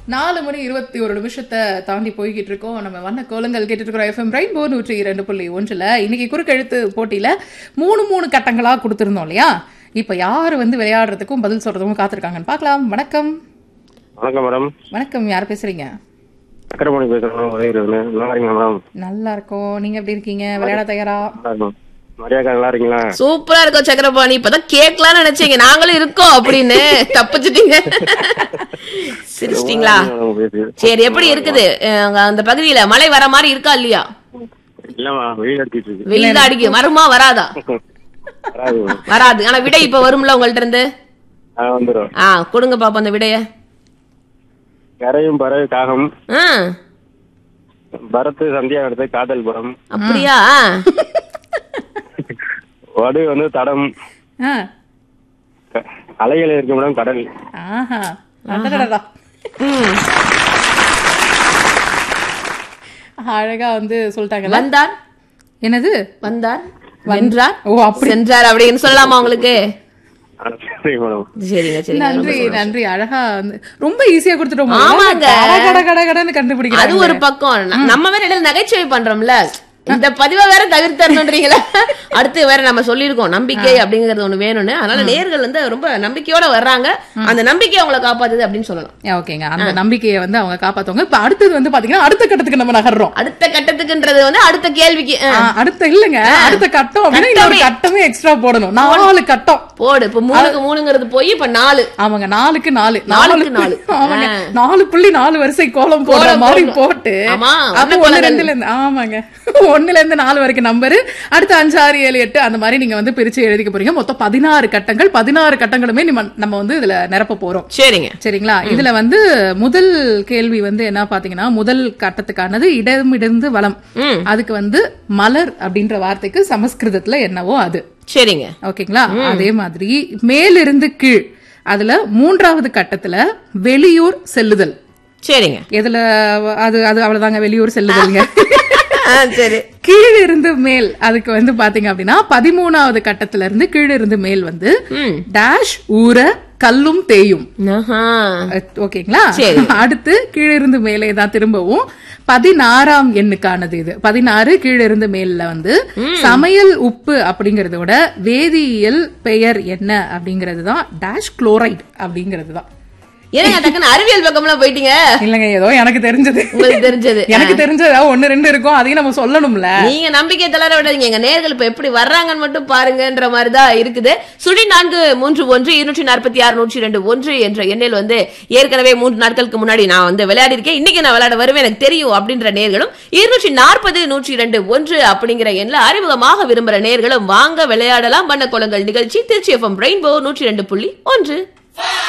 நாலு மணி இருபத்தி ஒரு நிமிஷத்தை தாண்டி போய்கிட்டு இருக்கோம் நம்ம வண்ண கோலங்கள் கேட்டுட்டு இருக்கிறோம் எஃப்எம் ரெயின்போ நூற்றி இரண்டு புள்ளி ஒன்றுல இன்னைக்கு குறுக்கெழுத்து போட்டியில மூணு மூணு கட்டங்களா கொடுத்திருந்தோம் இல்லையா இப்ப யாரு வந்து விளையாடுறதுக்கும் பதில் சொல்றதுக்கும் காத்திருக்காங்கன்னு பார்க்கலாம் வணக்கம் வணக்கம் மேடம் வணக்கம் யார் பேசுறீங்க சக்கரபாணி பேசுறேன் உதவிடுறேன் நல்லா இருக்கீங்களா மேடம் நல்லா இருக்கோம் நீங்க எப்படி இருக்கீங்க விளையாட தயாரா நல்லா இருக்கும் மரியாதை நல்லா இருக்கீங்களா சூப்பரா இருக்கும் சக்கரபாணி இப்பதான் கேட்கலாம்னு நினைச்சீங்க நாங்களும் இருக்கோம் அப்படின்னு தப்பிச்சிட்டீங்க சிரிச்சிட்டீங்களா மேடம் பேசு சரி எப்படி இருக்குது அஹ் அங்க அந்த பகுதியில மழை வர மாதிரி இருக்கா இல்லையா இல்லம்மா வெயில் அடிச்சிட்டு இருக்கு வெயில் தான் அடிக்கும் வருமா வராதா வராது மேடம். வராது ஆனா விடை இப்ப வரும்ல உங்கள்ட்ட இருந்து ஆ வந்துடும் ஆ கொடுங்க பாப்போம் அந்த விடைய கரையும் பறவை காகம் ஆ, பரத்து சந்தியா எடுத்து காதல் படம் அப்படியா வடு வந்து தடம் ஆ. க- அலைகள் இருக்கும் மேடம் கடல் ஆஹா அடடடடா. ம். அழகா வந்து சொல்லிட்டாங்கல்ல வந்தார் என்னது வந்தார் வென்றார் ஓ அப்படி சென்றார் அப்படின்னு சொல்லலாமா உங்களுக்கு ஆ, சரி மேடம் சரிங்க சரிங்க நன்றி நன்றி அழகா வந்து ரொம்ப ஈஸியா கொடுத்துட்டோம் ஆமாங்க. கட கட கட கடன்னு கண்டுபிடிக்கிறாங்க அது ஒரு பக்கம் ந- நம்ம வேற இடையில நகைச்சுவை பண்றோம்ல இந்த பதிவை வேற தவிர்த்தரணுன்றீங்களா அடுத்து வேற நம்ம சொல்லியிருக்கோம் நம்பிக்கை அப்படிங்கறது ஒண்ணு வேணும்னு அதனால நேர்கள் வந்து ரொம்ப நம்பிக்கையோட வர்றாங்க அந்த நம்பிக்கை அவங்கள காப்பாத்துது அப்படின்னு சொல்லலாம் Yeah, ஓகேங்க அந்த நம்பிக்கையை வந்து அவங்க காப்பாத்துவாங்க இப்ப அடுத்தது வந்து பாத்தீங்கன்னா அடுத்த கட்டத்துக்கு நம்ம நகர்றோம் அடுத்த கட்டத்துக்குன்றது வந்து அடுத்த கேள்விக்கு அஹ், ஆ, அடுத்த இல்லங்க அடுத்த கட்டம் அப்படின்னா இன்னொரு கட்டமே எக்ஸ்ட்ரா போடணும் நாலு கட்டம் போடு இப்ப மூணுக்கு மூணுங்கிறது போய் இப்ப நாலு ஆமாங்க நாலுக்கு நாலு நாலுக்கு நாலு. ஆமாங்க நாலு புள்ளி நாலு வரிசை கோலம் போடுற கோலம் மாதிரி போடணும். போட்டு ஆமா, அப்ப வண்ண ஒண்ணு கோலங்கள். ரெண்டுல இருந்து ஆமாங்க ஒண்ணுல இருந்து நாலு வரைக்கும் நம்பரு அடுத்து அஞ்சு ஆறு ஏழு எட்டு அந்த மாதிரி நீங்க வந்து பிரிச்சு எழுதிக்க போறீங்க மொத்தம் பதினாறு கட்டங்கள் பதினாறு கட்டங்களுமே நம்ம நம்ம வந்து இதுல நிரப்ப போறோம் சரிங்க சரிங்களா இதுல வந்து முதல் கேள்வி வந்து என்ன பாத்தீங்கன்னா முதல் கட்டத்துக்கானது இடமிருந்து வளம் ம் அதுக்கு வந்து மலர் அப்படின்ற வார்த்தைக்கு சமஸ்கிருதத்துல என்னவோ அது சரிங்க ஓகேங்களா அதே மாதிரி மேலிருந்து கீழ் அதுல மூன்றாவது கட்டத்துல வெளியூர் செல்லுதல் சரிங்க எதுல அது அது அவ்வளவுதாங்க வெளியூர் செல்லுதல்ங்க ஆ, சரி கீழ் இருந்து மேல் அதுக்கு வந்து பாத்தீங்க அப்படின்னா பதிமூணாவது கட்டத்துல இருந்து கீழ் இருந்து மேல் வந்து ம் டேஷ் ஊற கல்லும் தேயும் ஆஹா. அஹ், ஓகேங்களா சரி. அடுத்து கீழிருந்து மேலே தான் திரும்பவும் பதினாறாம் எண்ணுக்கானது இது பதினாறு கீழிருந்து மேல்ல வந்து சமையல் உப்பு அப்படிங்கறத விட வேதியியல் பெயர் என்ன அப்படிங்கிறது தான் டேஷ் குளோரைட் அப்படிங்கிறது தான் என்னங்க டக்குன்னு அறிவியல் பக்கம்லாம் போயிட்டீங்க இல்லங்க ஏதோ எனக்கு தெரிஞ்சது உங்களுக்கு தெரிஞ்சது எனக்கு தெரிஞ்சது ஒன்னு ரெண்டு இருக்கும் அதையும் நம்ம சொல்லணும்ல நீங்க நம்பிக்கை தளர விடாதீங்க எங்க நேர்கள் இப்ப எப்படி வர்றாங்கன்னு மட்டும் பாருங்கன்ற மாதிரி தான் இருக்குது சுழி நான்கு மூன்று ஒன்று இருநூற்றி நாற்பத்தி ஆறு நூற்றி ரெண்டு ஒன்று என்ற எண்ணில் வந்து ஏற்கனவே மூன்று நாட்களுக்கு முன்னாடி நான் வந்து விளையாடி இருக்கேன் இன்னைக்கு நான் விளையாட வருவேன் எனக்கு தெரியும் அப்படின்ற நேர்களும் இருநூற்றி நாற்பது நூற்றி ரெண்டு ஒன்று அப்படிங்கிற எண்ணில் அறிமுகமாக விரும்புற நேர்களும் வாங்க விளையாடலாம் வண்ண கோலங்கள் நிகழ்ச்சி திருச்சி எஃப்எம் ரெயின்போ நூற்றி ரெண்டு புள்ளி ஒன்று